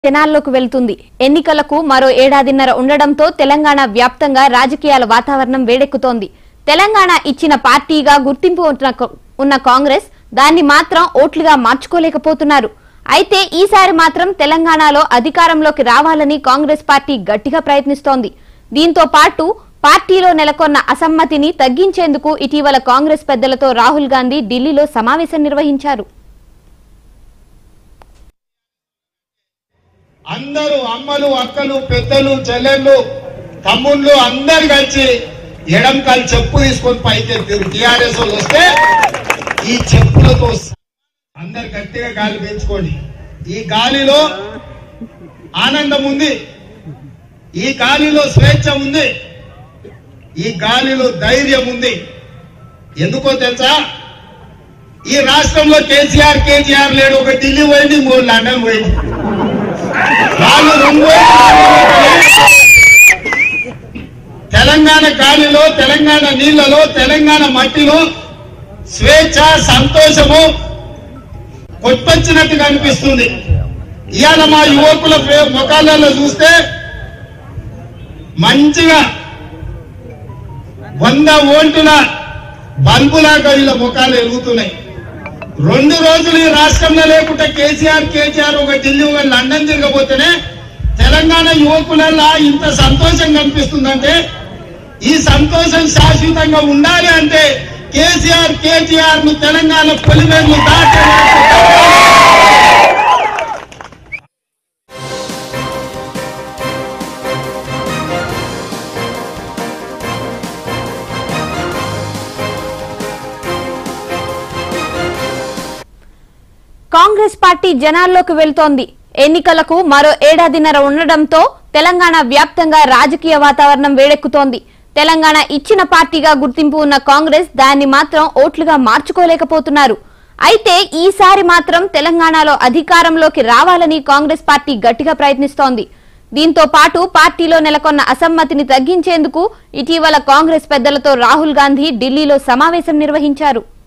జనాల్లోకి వెళ్తుంది ఎన్నికలకు మరో ఏడాదిన్నర ఉండడంతో తెలంగాణ వ్యాప్తంగా రాజకీయాల వాతావరణం వేడెక్కుతోంది తెలంగాణ ఇచ్చిన పార్టీగా గుర్తింపు ఉన్న కా- ఉన్న కాంగ్రెస్ దాన్ని మాత్రం ఓట్లుగా మార్చుకోలేకపోతున్నారు అయితే ఈసారి మాత్రం తెలంగాణలో అధికారంలోకి రావాలని కాంగ్రెస్ పార్టీ గట్టిగా ప్రయత్నిస్తోంది దీంతో పాటు పార్టీలో నెలకొన్న అసమ్మతిని తగ్గించేందుకు ఇటీవల కాంగ్రెస్ పెద్దలతో రాహుల్ గాంధీ ఢిల్లీలో సమావేశం నిర్వహించారు అందరూ అమ్మలు అక్కలు పెద్దలు చెల్లెళ్ళు తమ్ముళ్ళు అందరు కలిసి ఎడం కాలు చెప్పు తీసుకొని పైకి ఎత్తారు టిఆర్ఎస్ వాళ్ళు వస్తే ఈ చెప్పులతో స- అందరు గట్టిగా గాలి పెంచుకోండి ఈ గాలిలో ఆనందం ఉంది ఈ గాలిలో స్వేచ్ఛ ఉంది ఈ గాలిలో ధైర్యం ఉంది ఎందుకో తెలుసా ఈ రాష్ట్రంలో కేసీఆర్ కేసీఆర్ లేడు ఒక ఢిల్లీ పోయింది మూడు లండన్ పోయింది వాళ్ళు రెండు తెలంగాణ గాలిలో తెలంగాణ నీళ్లలో తెలంగాణ మట్టిలో స్వేచ్ఛ సంతోషము కొట్టొచ్చినట్టుగా అనిపిస్తుంది ఇవాళ మా యువకుల పే- ముఖాలలో చూస్తే మంచిగా వంద ఓల్టుల బల్బులాగా వీళ్ళ ముఖాలు ఎలుగుతున్నాయి రెండు రోజులు ఈ రాష్ట్రంలో లేకుంటే కేసీఆర్ కేసీఆర్ ఒక ఢిల్లీ ఒక లండన్ తిరగబోతేనే తెలంగాణ యువకులలో ఇంత సంతోషం కనిపిస్తుందంటే ఈ సంతోషం శాశ్వతంగా ఉండాలి అంటే కేసీఆర్ కేటీఆర్ ను తెలంగాణ పొలిమేర్లు దాటే కాంగ్రెస్ పార్టీ జనాల్లోకి వెళ్తోంది ఎన్నికలకు మరో ఏడాదిన్నర ఉండడంతో తెలంగాణ వ్యాప్తంగా రాజకీయ వాతావరణం వేడెక్కుతోంది తెలంగాణ ఇచ్చిన పార్టీగా గుర్తింపు ఉన్న కాంగ్రెస్ దాన్ని మాత్రం ఓట్లుగా మార్చుకోలేకపోతున్నారు అయితే ఈసారి మాత్రం తెలంగాణలో అధికారంలోకి రావాలని కాంగ్రెస్ పార్టీ గట్టిగా ప్రయత్నిస్తోంది దీంతో పాటు పార్టీలో నెలకొన్న అసమ్మతిని తగ్గించేందుకు ఇటీవల కాంగ్రెస్ పెద్దలతో రాహుల్ గాంధీ ఢిల్లీలో సమావేశం నిర్వహించారు